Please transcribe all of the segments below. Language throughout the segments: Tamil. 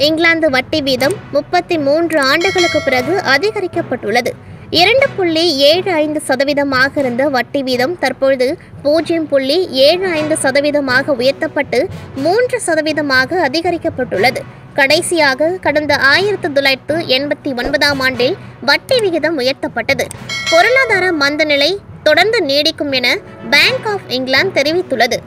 இங்கிலாந்து வட்டி வீதம் முப்பத்தி மூன்று ஆண்டுகளுக்கு பிறகு அதிகரிக்கப்பட்டுள்ளது இரண்டு புள்ளி ஏழு ஐந்து சதவீதமாக இருந்த வட்டி வீதம் தற்பொழுது பூஜ்ஜியம் புள்ளி ஏழு ஐந்து சதவீதமாக உயர்த்தப்பட்டு மூன்று சதவீதமாக அதிகரிக்கப்பட்டுள்ளது கடைசியாக கடந்த ஆயிரத்து தொள்ளாயிரத்து எண்பத்தி ஒன்பதாம் ஆண்டில் வட்டி விகிதம் உயர்த்தப்பட்டது பொருளாதார மந்தநிலை தொடர்ந்து நீடிக்கும் என பேங்க் ஆஃப் இங்கிலாந்து தெரிவித்துள்ளது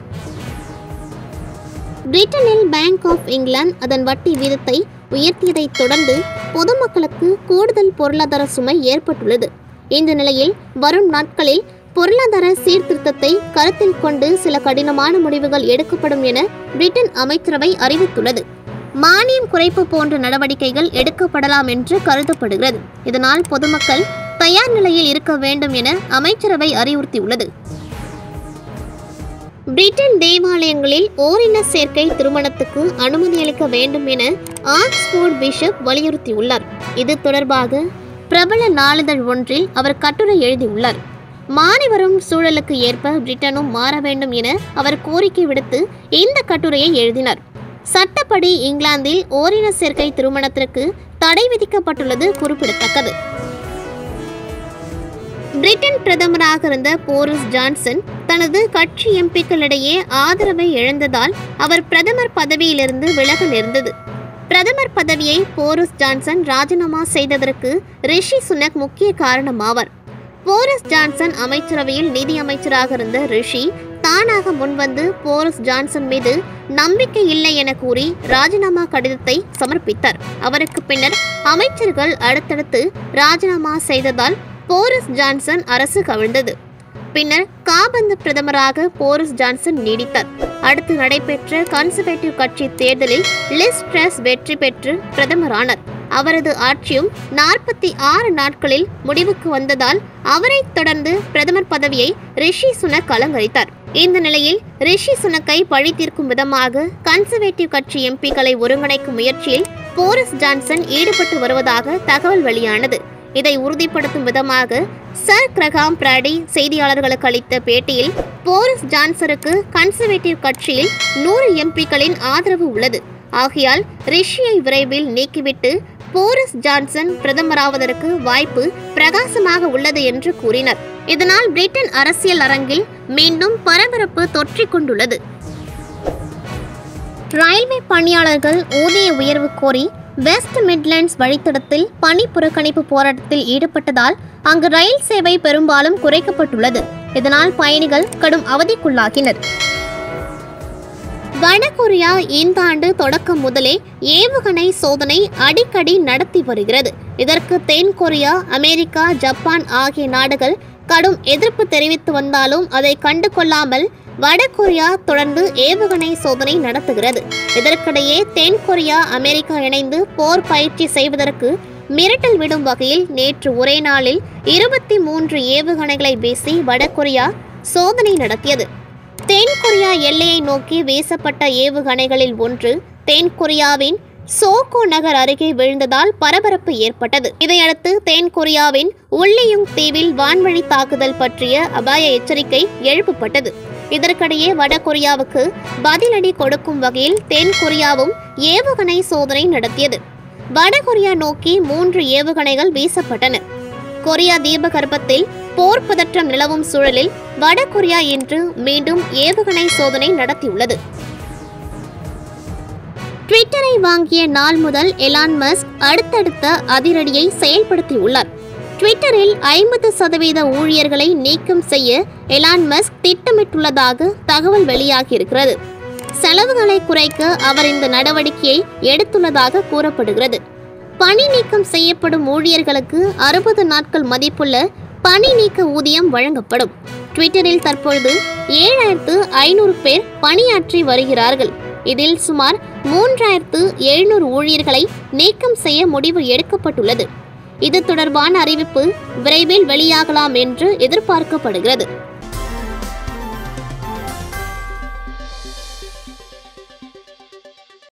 பிரிட்டனில் பேங்க் ஆஃப் இங்கிலாந்து அதன் வட்டி வீதத்தை உயர்த்தியதைத் தொடர்ந்து பொதுமக்களுக்கு கூடுதல் பொருளாதார சுமை ஏற்பட்டுள்ளது இந்த நிலையில் வரும் நாட்களில் பொருளாதார சீர்திருத்தத்தை கருத்தில் கொண்டு சில கடினமான முடிவுகள் எடுக்கப்படும் என பிரிட்டன் அமைச்சரவை அறிவித்துள்ளது மானியம் குறைப்பு போன்ற நடவடிக்கைகள் எடுக்கப்படலாம் என்று கருதப்படுகிறது இதனால் பொதுமக்கள் தயார் நிலையில் இருக்க வேண்டும் என அமைச்சரவை அறிவுறுத்தியுள்ளது பிரிட்டன் தேவாலயங்களில் ஓரின சேர்க்கை திருமணத்துக்கு அனுமதி அளிக்க வேண்டும் என ஆக்ஸ்போர்ட் பிஷப் வலியுறுத்தியுள்ளார் இது தொடர்பாக பிரபல நாளிதழ் ஒன்றில் அவர் கட்டுரை எழுதியுள்ளார் மாறி வரும் சூழலுக்கு ஏற்ப பிரிட்டனும் மாற வேண்டும் என அவர் கோரிக்கை விடுத்து இந்த கட்டுரையை எழுதினார் சட்டப்படி இங்கிலாந்தில் ஓரின சேர்க்கை திருமணத்திற்கு தடை விதிக்கப்பட்டுள்ளது குறிப்பிடத்தக்கது பிரிட்டன் பிரதமராக இருந்த போரிஸ் ஜான்சன் தனது கட்சி எம்பிக்களிடையே ஆதரவை இழந்ததால் அவர் பிரதமர் பதவியிலிருந்து விலக நேர்ந்தது பிரதமர் பதவியை போரிஸ் ஜான்சன் ராஜினாமா செய்ததற்கு ரிஷி சுனக் முக்கிய காரணமாவார் போரிஸ் ஜான்சன் அமைச்சரவையில் நிதி அமைச்சராக இருந்த ரிஷி தானாக முன்வந்து போரிஸ் ஜான்சன் மீது நம்பிக்கை இல்லை என கூறி ராஜினாமா கடிதத்தை சமர்ப்பித்தார் அவருக்கு பின்னர் அமைச்சர்கள் அடுத்தடுத்து ராஜினாமா செய்ததால் போரிஸ் ஜான்சன் அரசு கவிழ்ந்தது பின்னர் காபந்து பிரதமராக போரிஸ் ஜான்சன் நீடித்தார் அடுத்து நடைபெற்ற கன்சர்வேட்டிவ் கட்சி தேர்தலில் லிஸ் ட்ரஸ் வெற்றி பெற்று பிரதமரானார் அவரது ஆட்சியும் நாற்பத்தி ஆறு நாட்களில் முடிவுக்கு வந்ததால் அவரைத் தொடர்ந்து பிரதமர் பதவியை ரிஷி சுனக் அலங்கரித்தார் இந்த நிலையில் ரிஷி சுனக்கை பழி தீர்க்கும் விதமாக கன்சர்வேட்டிவ் கட்சி எம்பிக்களை ஒருங்கிணைக்கும் முயற்சியில் போரிஸ் ஜான்சன் ஈடுபட்டு வருவதாக தகவல் வெளியானது இதை உறுதிப்படுத்தும் விதமாக சர் கிரகாம் பிராடி செய்தியாளர்களுக்கு அளித்த பேட்டியில் போரிஸ் ஜான்சனுக்கு கன்சர்வேட்டிவ் கட்சியில் நூறு எம்பிக்களின் ஆதரவு உள்ளது ஆகையால் ரிஷியை விரைவில் நீக்கிவிட்டு போரிஸ் ஜான்சன் பிரதமராவதற்கு வாய்ப்பு பிரகாசமாக உள்ளது என்று கூறினர் இதனால் பிரிட்டன் அரசியல் அரங்கில் மீண்டும் பரபரப்பு தொற்றிக் கொண்டுள்ளது ரயில்வே பணியாளர்கள் ஊதிய உயர்வு கோரி வெஸ்ட் மிட்லாண்ட்ஸ் வழித்தடத்தில் பணி புறக்கணிப்பு போராட்டத்தில் ஈடுபட்டதால் அங்கு ரயில் சேவை பெரும்பாலும் குறைக்கப்பட்டுள்ளது இதனால் பயணிகள் கடும் அவதிக்குள்ளாகினர் வடகொரியா இந்த ஆண்டு தொடக்கம் முதலே ஏவுகணை சோதனை அடிக்கடி நடத்தி வருகிறது இதற்கு தென் கொரியா அமெரிக்கா ஜப்பான் ஆகிய நாடுகள் கடும் எதிர்ப்பு தெரிவித்து வந்தாலும் அதை கண்டு கொள்ளாமல் வடகொரியா தொடர்ந்து ஏவுகணை சோதனை நடத்துகிறது இதற்கிடையே தென் கொரியா அமெரிக்கா இணைந்து போர் பயிற்சி செய்வதற்கு மிரட்டல் விடும் வகையில் நேற்று ஒரே நாளில் இருபத்தி மூன்று ஏவுகணைகளை வீசி வடகொரியா சோதனை நடத்தியது தென் கொரியா எல்லையை நோக்கி வீசப்பட்ட ஏவுகணைகளில் ஒன்று தென் கொரியாவின் சோகோ நகர் அருகே விழுந்ததால் பரபரப்பு ஏற்பட்டது இதையடுத்து தென் கொரியாவின் உள்ளியுங் தீவில் வான்வழி தாக்குதல் பற்றிய அபாய எச்சரிக்கை எழுப்பப்பட்டது இதற்கிடையே வட கொரியாவுக்கு பதிலடி கொடுக்கும் வகையில் தென் கொரியாவும் ஏவுகணை சோதனை நடத்தியது வடகொரியா நோக்கி மூன்று ஏவுகணைகள் வீசப்பட்டன கொரியா தீபகற்பத்தில் போர் பதற்றம் நிலவும் சூழலில் வடகொரியா இன்று மீண்டும் ஏவுகணை சோதனை நடத்தியுள்ளது ட்விட்டரை வாங்கிய நாள் முதல் எலான் மஸ்க் அடுத்தடுத்த அதிரடியை செயல்படுத்தியுள்ளார் ட்விட்டரில் ஐம்பது சதவீத ஊழியர்களை நீக்கம் செய்ய எலான் மஸ்க் திட்டமிட்டுள்ளதாக தகவல் வெளியாகியிருக்கிறது செலவுகளை குறைக்க அவர் இந்த நடவடிக்கையை எடுத்துள்ளதாக கூறப்படுகிறது பணி நீக்கம் செய்யப்படும் ஊழியர்களுக்கு அறுபது நாட்கள் மதிப்புள்ள பணி நீக்க ஊதியம் வழங்கப்படும் ட்விட்டரில் தற்பொழுது ஏழாயிரத்து ஐநூறு பேர் பணியாற்றி வருகிறார்கள் இதில் சுமார் மூன்றாயிரத்து எழுநூறு ஊழியர்களை நீக்கம் செய்ய முடிவு எடுக்கப்பட்டுள்ளது இது தொடர்பான அறிவிப்பு விரைவில் வெளியாகலாம் என்று எதிர்பார்க்கப்படுகிறது